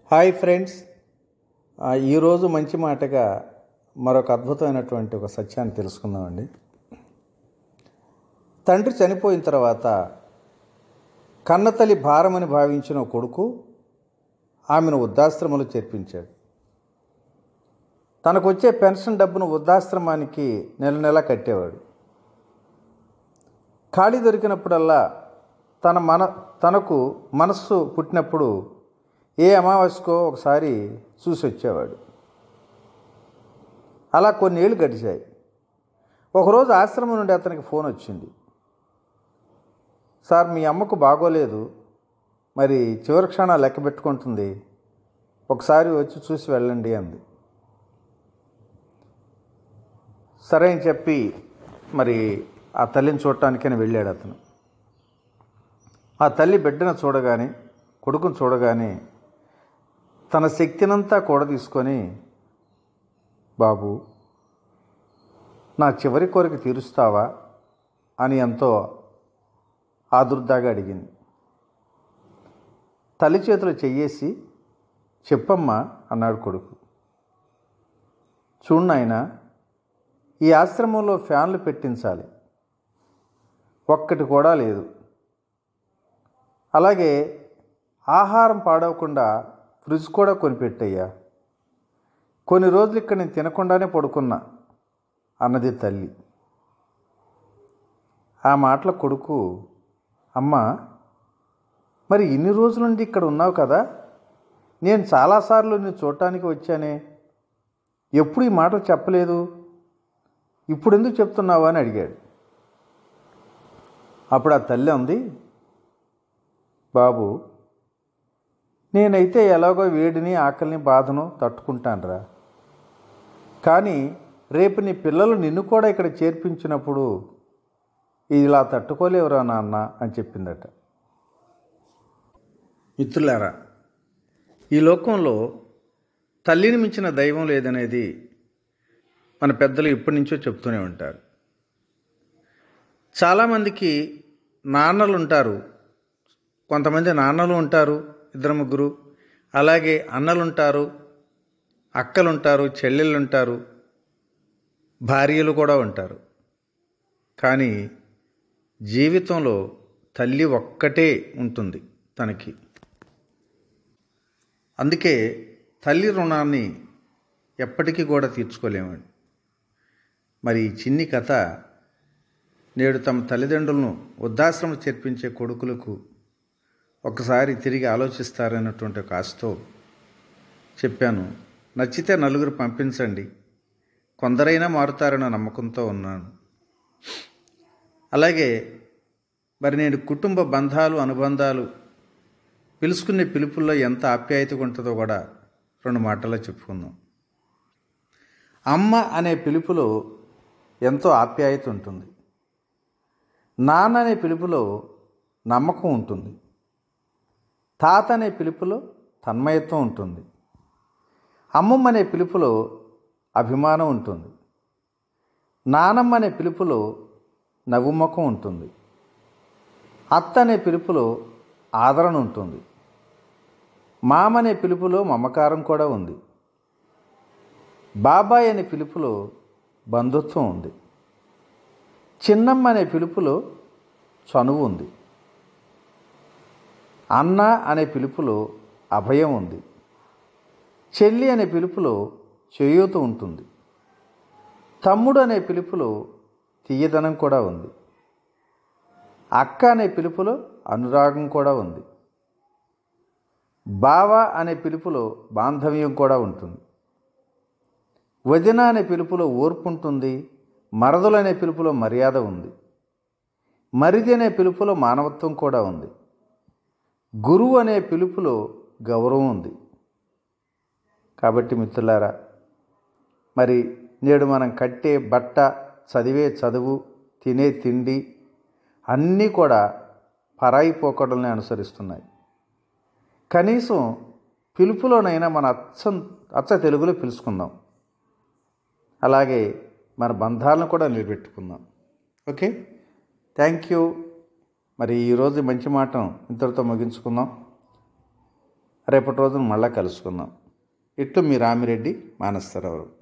hi friends ఆ, ఈరోజు మంచి మాటగా మరొక అద్భుతమైనటువంటి ఒక సత్యాన్ని తెలుసుకుందామండి తండ్రి చనిపోయిన తర్వాత కన్నతల్లి భారమని భావించిన ఒక కొడుకు ఆమెను వృద్ధాశ్రమంలో చేర్పించాడు తనకు వచ్చే పెన్షన్ డబ్బును వృద్ధాశ్రమానికి నెల నెల కట్టేవాడు ఖాళీ దొరికినప్పుడల్లా తన మన తనకు మనస్సు పుట్టినప్పుడు ఏ అమావాస్యకో ఒకసారి చూసి వచ్చేవాడు అలా కొన్నేళ్ళు గడిచాయి ఒకరోజు ఆశ్రమం నుండి అతనికి ఫోన్ వచ్చింది సార్ మీ అమ్మకు బాగోలేదు మరి చివరి క్షణాలు లెక్క పెట్టుకుంటుంది ఒకసారి వచ్చి చూసి వెళ్ళండి అంది సరే అని చెప్పి మరి ఆ తల్లిని చూడటానికని వెళ్ళాడు అతను ఆ తల్లి బిడ్డను చూడగానే కొడుకును చూడగానే తన శక్తినంతా కూడా తీసుకొని బాబు నా చివరి కోరిక తీరుస్తావా అని ఎంతో ఆదుర్దాగా అడిగింది తల్లి చేతులు చెయ్యేసి చెప్పమ్మా అన్నాడు కొడుకు చూడు నాయనా ఈ ఆశ్రమంలో ఫ్యాన్లు పెట్టించాలి ఒక్కటి కూడా లేదు అలాగే ఆహారం పాడవకుండా ఫ్రిడ్జ్ కూడా కొనిపెట్టయ్యా కొన్ని రోజులు ఇక్కడ నేను తినకుండానే పడుకున్నా అన్నది తల్లి ఆ మాటల కొడుకు అమ్మ మరి ఇన్ని రోజుల నుండి ఇక్కడ ఉన్నావు కదా నేను చాలాసార్లు నిన్ను చూడటానికి వచ్చానే ఎప్పుడు ఈ మాటలు చెప్పలేదు ఇప్పుడు ఎందుకు చెప్తున్నావు అని అడిగాడు అప్పుడు ఆ తల్లి ఉంది బాబు నేనైతే ఎలాగో వేడిని ఆకలిని బాధను తట్టుకుంటానురా కానీ రేపు నీ పిల్లలు నిన్ను కూడా ఇక్కడ చేర్పించినప్పుడు ఇలా తట్టుకోలేవురా నాన్న అని చెప్పిందట మిత్రులారా ఈ లోకంలో తల్లిని మించిన దైవం లేదనేది మన పెద్దలు ఇప్పటి నుంచో చెప్తూనే ఉంటారు చాలామందికి నాన్నలు ఉంటారు కొంతమంది నాన్నలు ఉంటారు ఇద్దరు ముగ్గురు అలాగే అన్నలు ఉంటారు అక్కలు ఉంటారు చెల్లెళ్ళు ఉంటారు భార్యలు కూడా ఉంటారు కానీ జీవితంలో తల్లి ఒక్కటే ఉంటుంది తనకి అందుకే తల్లి రుణాన్ని ఎప్పటికీ కూడా తీర్చుకోలేమండి మరి ఈ చిన్ని కథ నేడు తమ తల్లిదండ్రులను వృద్ధాశ్రమం చేర్పించే కొడుకులకు ఒకసారి తిరిగి ఆలోచిస్తారన్నటువంటి ఒక ఆశతో చెప్పాను నచ్చితే నలుగురు పంపించండి కొందరైనా మారుతారన్న నమ్మకంతో ఉన్నాను అలాగే మరి నేను కుటుంబ బంధాలు అనుబంధాలు పిలుచుకునే పిలుపుల్లో ఎంత ఆప్యాయతగా ఉంటుందో కూడా రెండు మాటల్లో చెప్పుకుందాం అమ్మ అనే పిలుపులో ఎంతో ఆప్యాయత ఉంటుంది నాన్న అనే పిలుపులో నమ్మకం ఉంటుంది తాత అనే పిలుపులో తన్మయత్వం ఉంటుంది అమ్మమ్మ అనే పిలుపులో అభిమానం ఉంటుంది నానమ్మ అనే పిలుపులో నవ్వుముఖం ఉంటుంది అత్త అనే పిలుపులో ఆదరణ ఉంటుంది మామ అనే పిలుపులో మమకారం కూడా ఉంది బాబాయ్ అనే పిలుపులో బంధుత్వం ఉంది చిన్నమ్మ అనే పిలుపులో చనువు ఉంది అన్న అనే పిలుపులో అభయం ఉంది చెల్లి అనే పిలుపులో చేయూత ఉంటుంది తమ్ముడు అనే పిలుపులో తీయదనం కూడా ఉంది అక్క అనే పిలుపులో అనురాగం కూడా ఉంది బావ అనే పిలుపులో బాంధవ్యం కూడా ఉంటుంది వదిన అనే పిలుపులో ఓర్పు ఉంటుంది మరదలు అనే పిలుపులో మర్యాద ఉంది మరిది అనే పిలుపులో మానవత్వం కూడా ఉంది గురువు అనే పిలుపులో గౌరవం ఉంది కాబట్టి మిత్రులారా మరి నేడు మనం కట్టే బట్ట చదివే చదువు తినే తిండి అన్నీ కూడా పరాయి పోకడల్ని అనుసరిస్తున్నాయి కనీసం పిలుపులోనైనా మన అచ్చం అచ్చ తెలుగులో పిలుచుకుందాం అలాగే మన బంధాలను కూడా నిలబెట్టుకుందాం ఓకే థ్యాంక్ యూ మరి ఈరోజు మంచి మాట ఇంతటితో ముగించుకుందాం రేపటి రోజున మళ్ళా కలుసుకుందాం ఇట్లు మీ రామిరెడ్డి మానస్తరావు